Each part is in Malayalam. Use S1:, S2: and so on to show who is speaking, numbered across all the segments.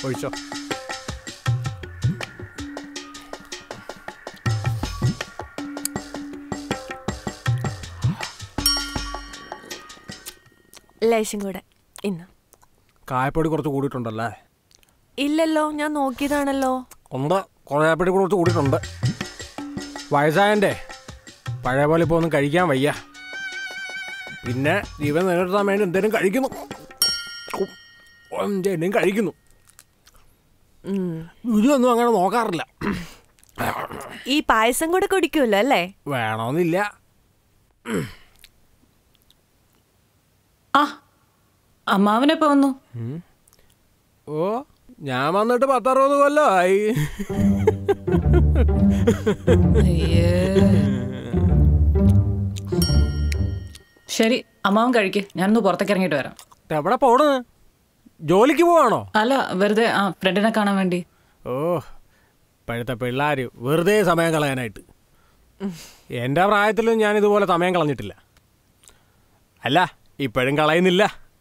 S1: ഒഴിച്ചോ
S2: ലേശം കൂടെ ഇന്ന്
S1: കായപ്പൊടി കുറച്ച് കൂടിയിട്ടുണ്ടല്ലേ
S2: ഇല്ലല്ലോ ഞാൻ നോക്കിയതാണല്ലോ
S1: ഉണ്ട് കുറേപ്പടി കുറച്ച് കൂടിയിട്ടുണ്ട് വയസ്സായൻ്റെ പഴയ പോലെ ഇപ്പോൾ ഒന്നും കഴിക്കാൻ വയ്യ പിന്നെ ജീവൻ നിലനിർത്താൻ വേണ്ടി എന്തെങ്കിലും കഴിക്കുന്നു എന്തെങ്കിലും കഴിക്കുന്നു
S2: ഉം.
S1: രുചിയൊന്നും അങ്ങനെ നോക്കാറില്ല
S2: ഈ പായസം കൂടെ കുടിക്കുമല്ലോ അല്ലേ
S1: വേണമെന്നില്ല
S3: ആ അമ്മാവനെപ്പോ വന്നു
S1: ഓ ഞാൻ വന്നിട്ട് പത്തറുപത് കൊല്ലമായി
S3: അയ്യേ. ശരി അമ്മാവൻ കഴിക്ക് ഞാനൊന്ന് പുറത്തേക്ക് ഇറങ്ങിയിട്ട് വരാം
S1: എവിടെ പോണ് ജോലിക്ക് പോവാണോ
S3: അല്ല വെറുതെ ആ ഫ്രണ്ടിനെ കാണാൻ വേണ്ടി
S1: ഓ ഇപ്പോഴത്തെ പിള്ളേർ വെറുതെ സമയം കളയാനായിട്ട് എൻ്റെ പ്രായത്തിലും ഞാൻ ഇതുപോലെ സമയം കളഞ്ഞിട്ടില്ല അല്ല ഇപ്പോഴും കളയുന്നില്ല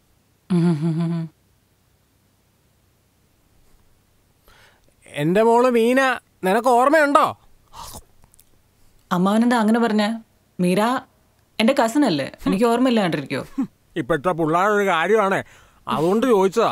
S1: എൻ്റെ മോള് മീന നിനക്ക് ഓർമ്മയുണ്ടോ
S3: അമ്മാവനെന്താ അങ്ങനെ പറഞ്ഞ മീര എന്റെ കസിൻ അല്ലേ എനിക്ക് ഓർമ്മയില്ലാണ്ടിരിക്കോ
S1: ഇപ്പോഴത്തെ പിള്ളേരൊരു കാര്യമാണ് അതുകൊണ്ട് ചോദിച്ചതാ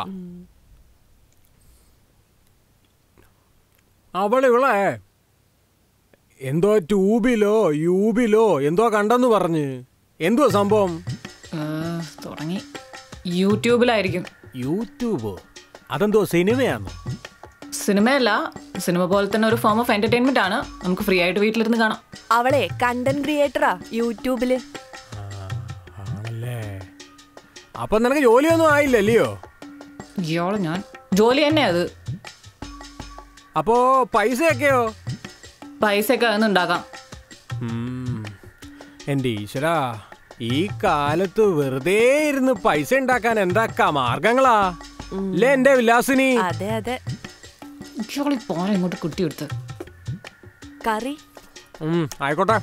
S1: അവൾ ഇവളെ എന്തോ ട്യൂബിലോ യൂബിലോ എന്തോ കണ്ടെന്ന് പറഞ്ഞ് എന്തുവാ സംഭവം
S3: ഏ, തുടങ്ങി യൂട്യൂബിലായിരിക്കും
S1: യൂട്യൂബോ അതെന്തോ സിനിമയാണോ
S3: സിനിമയല്ല സിനിമ പോലെ തന്നെ ഒരു ഫോം ഓഫ് എന്റർടൈൻമെന്റ് ആണ് നമുക്ക് ഫ്രീ ആയിട്ട് വീട്ടിലിരുന്ന് കാണാം
S2: അവളെ കണ്ടന്റ് ക്രിയേറ്ററാ യൂട്യൂബില്
S1: ആണല്ലേ അപ്പൊ നിനക്ക് ജോലിയൊന്നും ആയില്ലല്ലയോ
S3: ഇയാള് ഞാൻ ജോലി തന്നെ അത്
S1: അപ്പോ പൈസയൊക്കെയോ
S3: പൈസ ഒക്കെ അതൊന്നും ഉണ്ടാക്കാം
S1: ഉം. എൻ്റെ ഈശ്വരാ ഈ കാലത്ത് വെറുതെ ഇരുന്ന് പൈസ ഉണ്ടാക്കാൻ എന്താക്കാ മാർഗങ്ങളാ അല്ലേ എന്റെ വിലാസിനി
S2: അതെ അതെ
S3: ഇയാളി പോനെ ഇങ്ങോട്ട് കുട്ടിയെടുത്ത്
S2: കറി
S1: ഉം, ആയിക്കോട്ടെ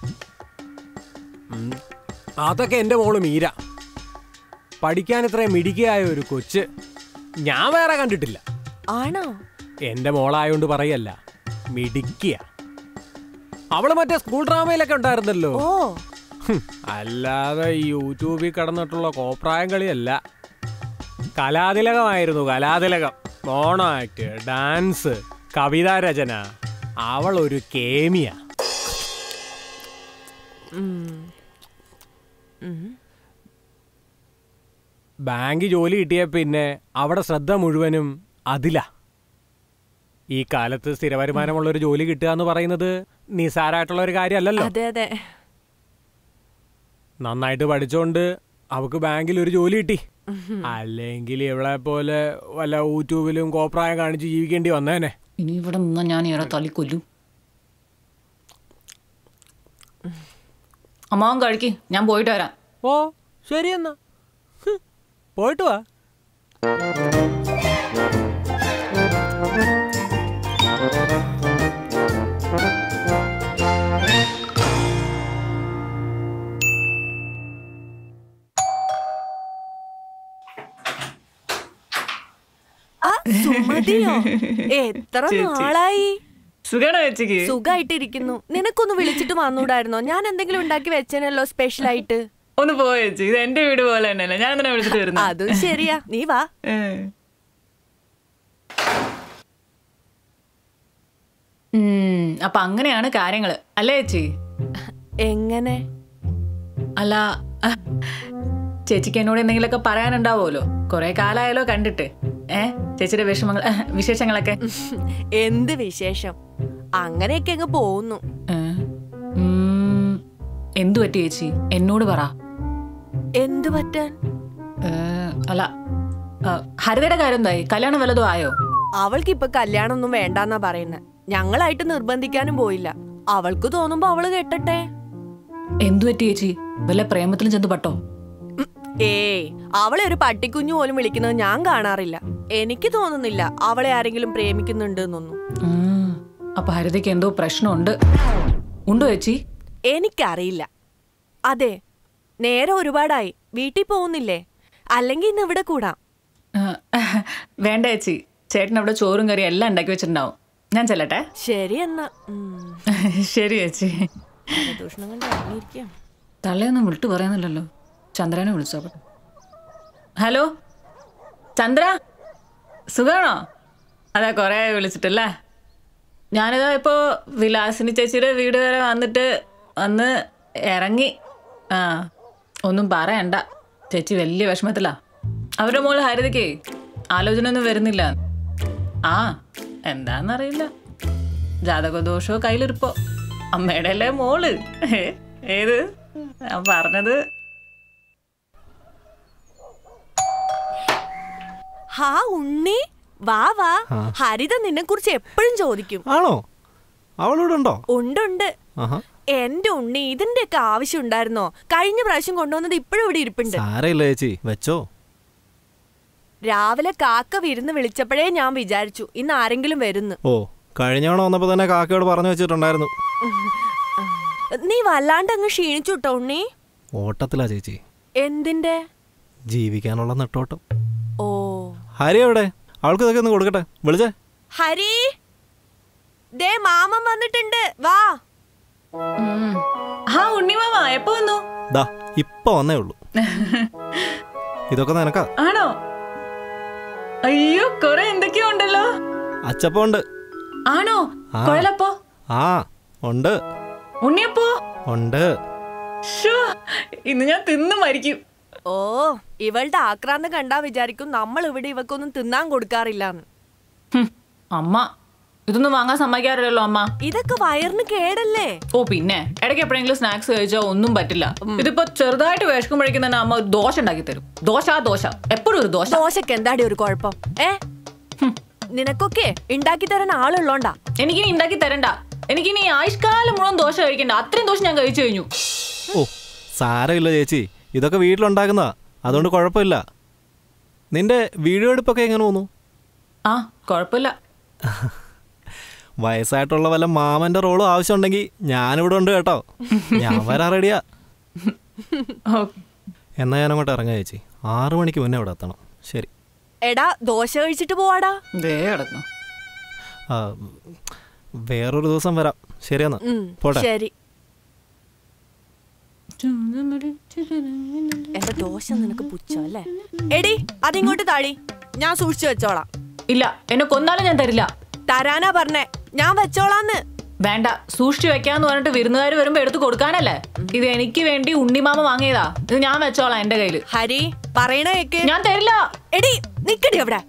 S1: ഉം. അതൊക്കെ എൻ്റെ മോള് മീര പഠിക്കാൻ ഇത്രയും മിടിക്കായ ഒരു കൊച്ച് ഞാൻ വേറെ കണ്ടിട്ടില്ല
S2: ആണോ
S1: എൻ്റെ മോളായോണ്ട് പറയല്ല മിടിക്കുക അവള് മറ്റേ സ്കൂൾ ഡ്രാമയിലൊക്കെ ഉണ്ടായിരുന്നല്ലോ
S2: ഓ
S1: ഹും, അല്ലാതെ ഈ യൂട്യൂബിൽ കടന്നിട്ടുള്ള കോപ്രായം കളിയല്ല കലാതിലകമായിരുന്നു കലാതിലകം മോണോ ആക്ട് ഡാൻസ് കവിതാ രചന അവൾ ഒരു കേമിയ ബാങ്ക് ജോലി കിട്ടിയ പിന്നെ അവിടെ ശ്രദ്ധ മുഴുവനും അതിലാ ഈ കാലത്ത് സ്ഥിര വരുമാനമുള്ള ഒരു ജോലി കിട്ടുക എന്ന് പറയുന്നത് നിസാരമായിട്ടുള്ള ഒരു കാര്യമല്ലല്ലോ
S2: അതെ അതെ
S1: നന്നായിട്ട് പഠിച്ചോണ്ട് അവക്ക് ബാങ്കിൽ ഒരു ജോലി കിട്ടി അല്ലെങ്കിൽ ഇവളെ പോലെ വല്ല യൂട്യൂബിലും കോപ്രായം കാണിച്ച് ജീവിക്കേണ്ടി വന്നേനെ
S3: ഇനി ഇവിടെ നിന്നാ ഞാൻ ഇയാളെ തല്ലിക്കൊല്ലും അമ്മാവൻ കഴിക്ക് ഞാൻ പോയിട്ട് വരാം
S1: ഓ ശരി എന്നാ ഹ്, പോയിട്ട് വാ
S2: ആ സുമതിയോ എത്ര നാളായി
S3: സുഖാണോ ചേച്ചിക്ക്
S2: സുഖായിട്ടിരിക്കുന്നു നിനക്കൊന്ന് വിളിച്ചിട്ട് വന്നൂടായിരുന്നോ ഞാൻ എന്തെങ്കിലും ഉണ്ടാക്കി വെച്ചേനല്ലോ സ്പെഷ്യൽ ആയിട്ട്
S3: ഒന്ന് പോ ചേച്ചി ഇത് എന്റെ വീട് പോലെ തന്നെയല്ലേ ഞാൻ എന്തിനാ വിളിച്ചിട്ട് വരുന്നത്
S2: അതും ശരിയാ നീ വാ
S3: ഏ. ഉം, അപ്പൊ അങ്ങനെയാണ് കാര്യങ്ങള് അല്ലേ ചേച്ചി
S2: എങ്ങനെ
S3: അല്ല അഹ്, ചേച്ചിക്ക് എന്നോട് എന്തെങ്കിലുമൊക്കെ പറയാനുണ്ടാവുമല്ലോ കുറെ കാലമായാലോ കണ്ടിട്ട് ഏ ചേച്ചിയുടെ വിഷമങ്ങൾ അഹ്, വിശേഷങ്ങളൊക്കെ
S2: എന്ത് വിശേഷം അങ്ങനെയൊക്കെ അങ്ങ് പോകുന്നു
S3: ഏ? ഉം, എന്തു പറ്റി ചേച്ചി എന്നോട് പറ
S2: എന്തു പറ്റാൻ
S3: ഏ, അല്ല ആ, ഹരിതയുടെ കാര്യം എന്തായി കല്യാണം വല്ലതും ആയോ
S2: അവൾക്ക് ഇപ്പൊ കല്യാണം ഒന്നും വേണ്ടാന്നാ പറയുന്നത് ഞങ്ങളായിട്ട് നിർബന്ധിക്കാനും പോയില്ല അവൾക്ക് തോന്നുമ്പോ അവള് കെട്ടട്ടെ
S3: എന്തു പറ്റി ചേച്ചി വല്ല പ്രേമത്തിലും ചെന്ന് പട്ടോ
S2: ഉം, ഏയ് അവളെ ഒരു പട്ടിക്കുഞ്ഞു പോലും വിളിക്കുന്നത് ഞാൻ കാണാറില്ല എനിക്ക് തോന്നുന്നില്ല അവളെ ആരെങ്കിലും പ്രേമിക്കുന്നുണ്ട് എന്നൊന്നും
S3: ഉം, അപ്പൊ ഹരിതയ്ക്ക് എന്തോ പ്രശ്നമുണ്ട് ഉണ്ടോ ചേച്ചി
S2: എനിക്കറിയില്ല അതെ നേരെ ഒരുപാടായി വീട്ടിൽ പോകുന്നില്ലേ അല്ലെങ്കിൽ ഇന്ന് ഇവിടെ കൂടാം
S3: ആ, വേണ്ട ചേച്ചി ചേട്ടൻ അവിടെ ചോറും കറിയും എല്ലാം ഉണ്ടാക്കി വെച്ചിട്ടുണ്ടാവും ഞാൻ ചെല്ലട്ടെ
S2: ശരി എന്നാ ഉം.
S3: ശരി ചേച്ചി
S2: ജലദോഷം കൊണ്ട് ഇറങ്ങിയിരിക്കാം
S3: തള്ളയൊന്നും വിട്ടു പറയുന്നില്ലല്ലോ ചന്ദ്രനെ വിളിച്ചോ ഹലോ ചന്ദ്ര സുഖാണോ അതാ കുറേ വിളിച്ചിട്ടല്ലേ ഞാനിതാ ഇപ്പോൾ വിലാസിനി ചേച്ചിയുടെ വീട് വരെ വന്നിട്ട് വന്ന് ഇറങ്ങി ആ ഒന്നും പറയണ്ട ചേച്ചി വലിയ വിഷമത്തിലാ അവരുടെ മോള് ഹരിതയ്ക്ക് ആലോചന ഒന്നും വരുന്നില്ല ആ എന്താന്നറിയില്ല ജാതകദോഷമോ കയ്യിലിരിപ്പോ അമ്മയുടെ അല്ലേ മോള് ഏ, ഏത് ഞാൻ പറഞ്ഞത്
S2: ഹാ ഉണ്ണി വാ വാ ഹരിത നിന്നെ കുറിച്ച് എപ്പോഴും ചോദിക്കും
S4: ആണോ അവളിവിടെ ഉണ്ടോ
S2: ഉണ്ടുണ്ട്
S4: ആഹാ
S2: എന്റെ ഉണ്ണി ഇതിന്റെയൊക്കെ ആവശ്യം ഉണ്ടായിരുന്നോ കഴിഞ്ഞ പ്രാവശ്യം കൊണ്ടുവന്നത് ഇപ്പോഴും ഇവിടെ ഇരിപ്പുണ്ട്
S4: സാരയില്ല ചേച്ചി വെച്ചോ
S2: രാവിലെ കാക്ക വിരുന്ന് വിളിച്ചപ്പോഴേ ഞാൻ വിചാരിച്ചു ഇന്ന് ആരെങ്കിലും വരുന്നു
S4: ഓ കഴിഞ്ഞ തവണ വന്നപ്പോ തന്നെ കാക്കയോട് പറഞ്ഞു വെച്ചിട്ടുണ്ടായിരുന്നു
S2: നീ വല്ലാണ്ട് അങ്ങ് ക്ഷീണിച്ചു കേട്ടോ ഉണ്ണി
S4: ഓട്ടത്തിലാ ചേച്ചി
S2: എന്തിന്റെ
S4: ജീവിക്കാനുള്ള നെട്ടോട്ടം
S2: ഓ
S4: ഹരി എവിടെ അവൾക്ക് ഇതൊക്കെ ഒന്ന് കൊടുക്കട്ടെ വിളിച്ചേ
S2: ഹരി ദേ മാമൻ വന്നിട്ടുണ്ട് വാ
S3: ഉം. ആ ഉണ്ണിമാമ എപ്പോ വന്നു
S4: ദാ ഇപ്പൊ വന്നേ ഉള്ളൂ ഇതൊക്കെ നിനക്കാ
S3: ആണോ അയ്യോ കൊറേ എന്തൊക്കെയോ ഉണ്ടല്ലോ
S4: അച്ചപ്പം ഉണ്ട്
S3: ആണോ
S4: ആ.
S3: കൊഴലപ്പോ
S4: ആ ഉണ്ട്
S3: ഉണ്ണിയപ്പോ
S4: ഉണ്ട്
S3: ഷോ ഇന്ന് ഞാൻ തിന്നു മരിക്കും
S2: ഓ ഇവളുടെ ആക്രാന്തം കണ്ടാ വിചാരിക്കും നമ്മൾ ഇവിടെ ഇവക്കൊന്നും തിന്നാൻ കൊടുക്കാറില്ലാന്ന്
S3: ഹും, അമ്മ ഇതൊന്നും വാങ്ങാൻ സമ്മതിക്കാറില്ലല്ലോ അമ്മ
S2: ഇതൊക്കെ വയറിന് കേടല്ലേ
S3: ഓ പിന്നെ ഇടയ്ക്ക് എപ്പോഴെങ്കിലും സ്നാക്സ് കഴിച്ചാൽ ഒന്നും പറ്റില്ല ഇതിപ്പോ ചെറുതായിട്ട് വിശക്കുമ്പോഴേക്കും തന്നെ അമ്മ ഒരു ദോശ ഉണ്ടാക്കി തരും ദോശ ആ ദോശ എപ്പോഴും ഒരു ദോശ
S2: ദോശക്ക് എന്താടി ഒരു കുഴപ്പം ഏ നിനക്കൊക്കെ ഉണ്ടാക്കി തരാൻ ആളുള്ളോണ്ടാ
S3: എനിക്കിനി ഉണ്ടാക്കി തരണ്ട എനിക്കിനി ആയുഷ്കാലം മുഴുവൻ ദോശ കഴിക്കണ്ട അത്രയും ദോശ ഞാൻ കഴിച്ചു കഴിഞ്ഞു
S4: ഓ സാരമില്ല ചേച്ചി ഇതൊക്കെ വീട്ടിലുണ്ടാക്കുന്നതാ അതുകൊണ്ട് കുഴപ്പമില്ല നിന്റെ വീഡിയോ എടുപ്പൊക്കെ എങ്ങനെ പോന്നു
S3: ആ കുഴപ്പമില്ല
S4: വയസ്സായിട്ടുള്ള വല്ല മാമന്റെ റോളും ആവശ്യമുണ്ടെങ്കിൽ ഞാനിവിടെ ഉണ്ട് കേട്ടോ ഞാൻ വരാൻ റെഡിയാ
S3: ഓ,
S4: എന്നാ ഞാൻ അങ്ങോട്ട് ഇറങ്ങാം ചേച്ചി ആറു മണിക്ക് മുന്നേ ഇവിടെ എത്തണം ശരി
S2: എടാ ദോശ കഴിച്ചിട്ട് പോവാടാ
S3: ദേ കിടക്കുന്നു
S4: ആ, വേറൊരു ദിവസം വരാം ശരിയെന്നാ
S2: ഉം,
S4: പോട്ടെ
S2: ശരി എന്റെ ദോശ നിനക്ക് പുച്ഛം അല്ലേ എടി അതിങ്ങോട്ട് താടി ഞാൻ സൂക്ഷിച്ചു വെച്ചോളാം
S3: ഇല്ല എന്നെ കൊന്നാലും ഞാൻ തരില്ല
S2: തരാനാ പറഞ്ഞേ ഞാൻ വെച്ചോളാന്ന്
S3: വേണ്ട സൂക്ഷിച്ചു വെക്കാന്ന് പറഞ്ഞിട്ട് വിരുന്നുകാർ വരുമ്പോ എടുത്ത് കൊടുക്കാനല്ലേ ഇത് എനിക്ക് വേണ്ടി ഉണ്ണിമാമ വാങ്ങിയതാ ഇത് ഞാൻ വെച്ചോളാം എന്റെ കയ്യില്
S2: ഹരി പറയണ കേക്ക്
S3: ഞാൻ തരില്ല
S2: എടി നിക്കടി അവിടെ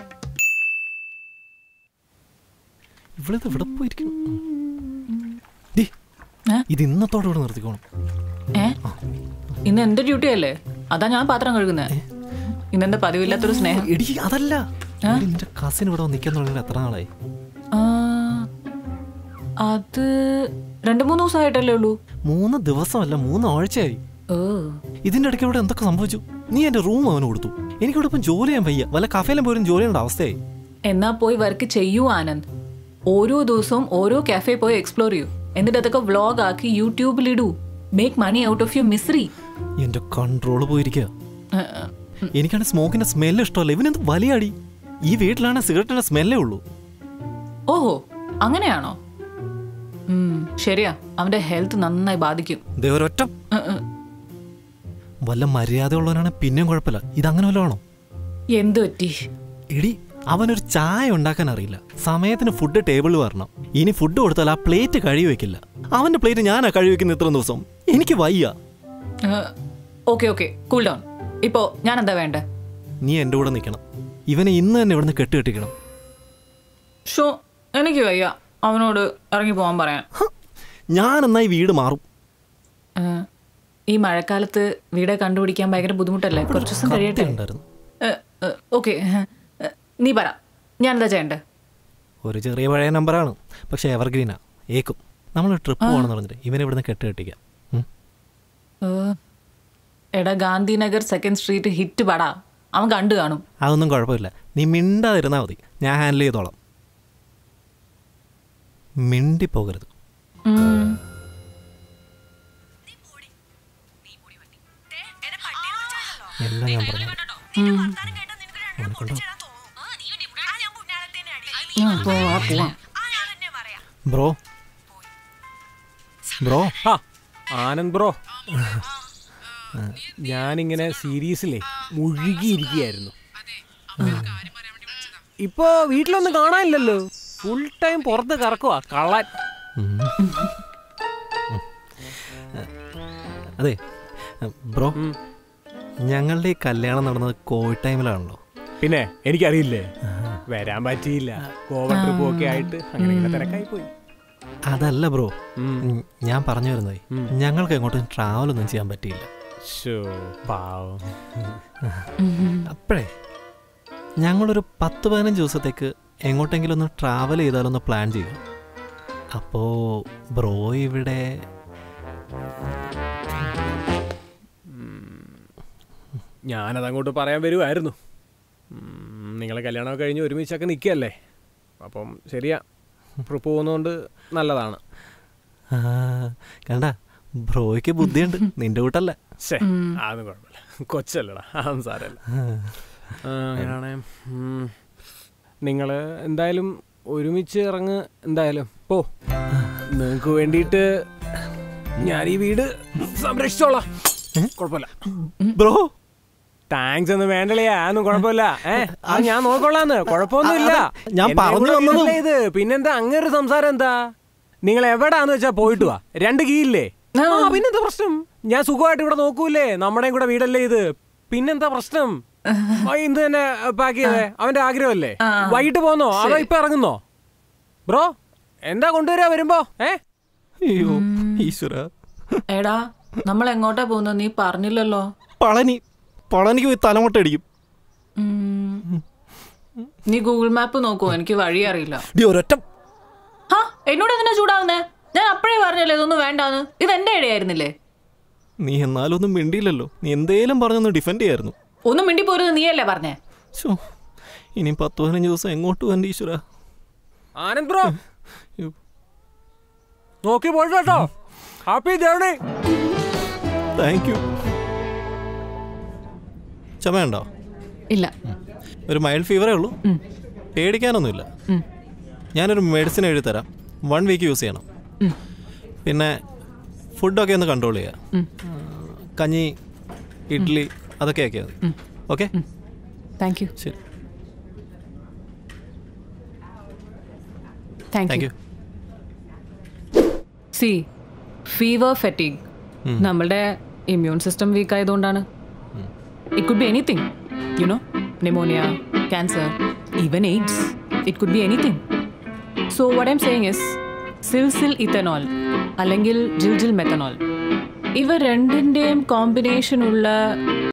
S4: ഇവളിത് ഇവിടെ പോയിരിക്കും ഡി,
S3: ഏ?
S4: ഇത് ഇന്നത്തോടെ ഇവിടെ നിർത്തിക്കോണം
S3: ഏ ഇന്ന് എന്റെ ഡ്യൂട്ടി അല്ലേ അതാ ഞാൻ പാത്രം കഴുകുന്നത് ഇന്നെന്താ പതിവില്ലാത്തൊരു സ്നേഹം
S4: എടി അതല്ല എടി, നിന്റെ കസിൻ ഇവിടെ നിൽക്കാൻ തുടങ്ങിയിട്ട് എത്ര നാളായി
S3: ആ, അത് രണ്ടു മൂന്ന് ദിവസമായിട്ടല്ലേ ഉള്ളൂ
S4: മൂന്ന് ദിവസമല്ല മൂന്ന് ആഴ്ചയായി
S3: ഓ
S4: ഇതിന്റെ ഇടയ്ക്ക് ഇവിടെ എന്തൊക്കെ സംഭവിച്ചു നീ എന്റെ റൂം അവന് കൊടുത്തു എനിക്കിവിടെ ഇപ്പം ജോലി ചെയ്യാൻ വയ്യ വല്ല കഫേലും പോലും ജോലി ചെയ്യേണ്ട അവസ്ഥയായി
S3: എന്നാ പോയി വർക്ക് ചെയ്യൂ ആനന്ദ് ഓരോ ദിവസവും ഓരോ കാഫേ പോയി എക്സ്പ്ലോർ ചെയ്യൂ എന്നിട്ട് അതൊക്കെ വ്ളോഗ് ആക്കി യൂട്യൂബിൽ ഇടൂ make money out of you മിസ്രി
S4: എന്റെ കൺട്രോള് പോയിരിക്കുക എനിക്കാണ് സ്മോക്കിന്റെ സ്മെല്ല് ഇഷ്ടമല്ല ഇവനെന്ത് വലിയടി ഈ വീട്ടിലാണ് സിഗരറ്റിന്റെ സ്മെല്ലേ ഉള്ളൂ
S3: ഓഹോ അങ്ങനെയാണോ ഉം, ശരിയാ അവന്റെ ഹെൽത്ത് നന്നായി ബാധിക്കും
S4: ദേ ഒരൊറ്റ
S3: ഉം, ഉം.
S4: വല്ല മര്യാദ ഉള്ളവനാണ് പിന്നെയും കുഴപ്പമില്ല ഇതങ്ങനെ വല്ലതാണോ
S3: എന്ത് പറ്റി
S4: എടി അവനൊരു ചായ ഉണ്ടാക്കാൻ അറിയില്ല സമയത്തിന് ഫുഡ് ടേബിളിൽ വരണം ഇനി ഫുഡ് കൊടുത്താൽ ആ പ്ലേറ്റ് കഴുകി വെക്കില്ല അവന്റെ പ്ലേറ്റ് ഞാനാ കഴുകി വെക്കുന്ന ഇത്രയും ദിവസം എനിക്ക് വയ്യ
S3: ഓക്കെ ഓക്കെ കൂൾ ഡൗൺ ഇപ്പോ ഞാൻ എന്താ വേണ്ടേ
S4: നീ എൻ്റെ കൂടെ നിൽക്കണം ഇവനെ ഇന്ന് തന്നെ ഇവിടുന്ന് കെട്ടുകെട്ടിക്കണം
S3: ഷോ എനിക്ക് വയ്യ അവനോട് ഇറങ്ങി പോകാൻ പറയാൻ
S4: ഹ, ഞാൻ എന്നാ ഈ വീട് മാറും
S3: ഏ, ഈ മഴക്കാലത്ത് വീട് കണ്ടുപിടിക്കാൻ ഭയങ്കര ബുദ്ധിമുട്ടല്ലേ കുറച്ച് ദിവസം കഴിയട്ടെ
S4: ഉണ്ടായിരുന്നു
S3: ഓക്കെ നീ പറ ഞാൻ എന്താ ചെയ്യണ്ടേ
S4: ഒരു ചെറിയ പഴയ നമ്പറാണ് പക്ഷെ എവർഗ്രീനാ ഏക്കും നമ്മൾ ട്രിപ്പ് പോകണമെന്ന് പറഞ്ഞിട്ട് ഇവനെ ഇവിടുന്ന് കെട്ടുകെട്ടിക്കാം ഉം.
S3: ഏ, എടാ ഗാന്ധിനഗർ സെക്കൻഡ് സ്ട്രീറ്റ് ഹിറ്റ് പടാ അവൻ കണ്ടു കാണും
S4: അതൊന്നും കുഴപ്പമില്ല നീ മിണ്ടാതിരുന്നാൽ മതി ഞാൻ ഹാൻഡിൽ ചെയ്തോളാം മിണ്ടിപ്പോകരുത്
S3: ഉം.
S4: എല്ലാം ഞാൻ പറഞ്ഞു
S3: ഉം.
S4: അവനെ കൊണ്ടോ
S3: പോവാ പോവാം
S4: ബ്രോ ബ്രോ
S1: ആ ആനന്ദ് ബ്രോ ഞാനിങ്ങനെ സീരീസിലേ മുഴുകിയിരിക്കുകയായിരുന്നു ഇപ്പോ വീട്ടിലൊന്നും കാണാനില്ലല്ലോ ഫുൾ ടൈം പുറത്ത് കറക്കുവാ കള്ളൻ
S4: അതെ ബ്രോ
S1: ഉം.
S4: ഞങ്ങളുടെ ഈ കല്യാണം നടന്നത് കോവിഡ് ടൈമിലാണല്ലോ
S1: പിന്നെ എനിക്കറിയില്ലേ വരാൻ പറ്റിയില്ല ഗോവ ട്രിപ്പും ഒക്കെ ആയിട്ട് അങ്ങനെ ഇങ്ങനെ തിരക്കായി പോയി
S4: അതല്ല ബ്രോ
S1: ഉം.
S4: ഉം, ഞാൻ പറഞ്ഞു വരുന്നത്
S1: ഉം.
S4: ഞങ്ങൾക്ക് എങ്ങോട്ടും ട്രാവൽ ഒന്നും ചെയ്യാൻ പറ്റിയില്ല
S1: ശോ, പാവം
S4: അപ്പോഴേ ഞങ്ങളൊരു പത്ത് പതിനഞ്ച് ദിവസത്തേക്ക് എങ്ങോട്ടെങ്കിലും ഒന്ന് ട്രാവൽ ചെയ്താലൊന്ന് പ്ലാൻ ചെയ്യും അപ്പോ ബ്രോ ഇവിടെ
S1: ഞാനത് അങ്ങോട്ട് പറയാൻ വരുമായിരുന്നു നിങ്ങളെ കല്യാണമൊക്കെ കഴിഞ്ഞ് ഒരുമിച്ചൊക്കെ നിൽക്കുകയല്ലേ അപ്പം ശരിയാ ട്രിപ്പ് പോകുന്നതുകൊണ്ട് നല്ലതാണ്
S4: ആ, കണ്ട ബ്രോയ്ക്ക് ബുദ്ധിയുണ്ട് നിന്റെ കൂട്ടല്ല
S1: ശേ അതൊന്നും കുഴപ്പമില്ല കൊച്ചല്ലടാ അതൊന്നും സാരമല്ല ആ, അങ്ങനെയാണേ നിങ്ങൾ എന്തായാലും ഒരുമിച്ച് ഇറങ്ങ് എന്തായാലും പോ നിങ്ങൾക്ക് വേണ്ടിയിട്ട് ഞാൻ ഈ വീട് സംരക്ഷിച്ചോളാം കുഴപ്പമില്ല
S4: ബ്രോ
S1: താങ്ക്സ് ഒന്നും വേണ്ടല്ലേ അതൊന്നും കുഴപ്പമില്ല ഏ അത് ഞാൻ നോക്കോളാന്ന് കുഴപ്പമൊന്നുമില്ല
S4: ഞാൻ
S1: എന്നെ
S4: പറഞ്ഞു
S1: കൂടെ
S4: വന്നതും-
S1: വീടല്ലേ ഇത് പിന്നെന്താ അങ്ങനൊരു സംസാരം എന്താ നിങ്ങൾ എവിടാന്ന് വെച്ചാ പോയിട്ട് വാ രണ്ട് കീ ഇല്ലേ
S3: ആ.
S1: ആ പിന്നെന്താ പ്രശ്നം ഞാൻ സുഖമായിട്ട് ഇവിടെ നോക്കൂലേ നമ്മുടെയും കൂടെ വീടല്ലേ ഇത് പിന്നെന്താ പ്രശ്നം ആ, ഇന്ന് തന്നെ പാക്ക് ചെയ്തേ അവന്റെ ആഗ്രഹമല്ലേ
S3: ആ.
S1: വൈകിട്ട് പോന്നോ അതോ ഇപ്പൊ ഇറങ്ങുന്നോ ബ്രോ എന്താ കൊണ്ടുവരാ വരുമ്പോ ഏ
S4: അയ്യോ ഈശ്വര
S3: എടാ നമ്മൾ എങ്ങോട്ടാ പോകുന്നത് നീ പറഞ്ഞില്ലല്ലോ
S4: പളനി പളനിക്ക് പോയി തലമുട്ട അടിക്കും
S3: ഉം. നീ ഗൂഗിൾ മാപ്പ് നോക്കൂ എനിക്ക് വഴി അറിയില്ല
S4: ഡി ഒരൊറ്റ
S3: ഹാ എന്നോട് എന്തിനാ ചൂടാവുന്നേ ഞാൻ അപ്പഴേ പറഞ്ഞല്ലേ ഇതൊന്നും വേണ്ടാന്ന് ഇത് എന്റെ ഇടയായിരുന്നില്ലേ
S4: നീ എന്നാലും ഒന്നും മിണ്ടിയില്ലല്ലോ നീ എന്തേലും പറഞ്ഞൊന്ന് ഡിഫെൻഡ് ചെയ്യായിരുന്നു
S3: ഒന്നും മിണ്ടി പോരുത് നീയല്ലേ പറഞ്ഞേ
S4: ശോ ഇനി പത്ത് പതിനഞ്ച് ദിവസം എങ്ങോട്ട് പോകാൻ ഈശ്വര
S1: ആനന്ദ് ബ്രോ നോക്കി പോയിട്ട് കേട്ടോ ഹാപ്പി ജേർണി
S4: താങ്ക് യു ചുമയുണ്ടോ
S3: ഇല്ല
S4: ഒരു മൈൽഡ് ഫീവറേ ഉള്ളൂ പേടിക്കാനൊന്നുമില്ല
S3: ഉം.
S4: ഞാനൊരു മെഡിസിൻ എഴുതി തരാം വൺ വീക്ക് യൂസ് ചെയ്യണം പിന്നെ ഫുഡൊക്കെ ഒന്ന് കൺട്രോൾ ചെയ്യുക
S3: ഉം.
S4: കഞ്ഞി ഇഡ്ഡലി അതൊക്കെ ആക്കിയാൽ മതി ഓക്കെ
S3: താങ്ക് യു
S4: ശരി
S3: thank
S4: thank
S3: you
S4: you
S3: see fever fatigue നമ്മളുടെ ഇമ്മ്യൂൺ സിസ്റ്റം വീക്ക് ആയതുകൊണ്ടാണ് it could be anything you know pneumonia cancer even AIDS it could be anything so what I'm saying is സിൽസിൽ ഇത്തനോൾ അല്ലെങ്കിൽ ജിൽജിൽ മെത്തനോൾ ഇവ രണ്ടിൻ്റെയും കോമ്പിനേഷൻ ഉള്ള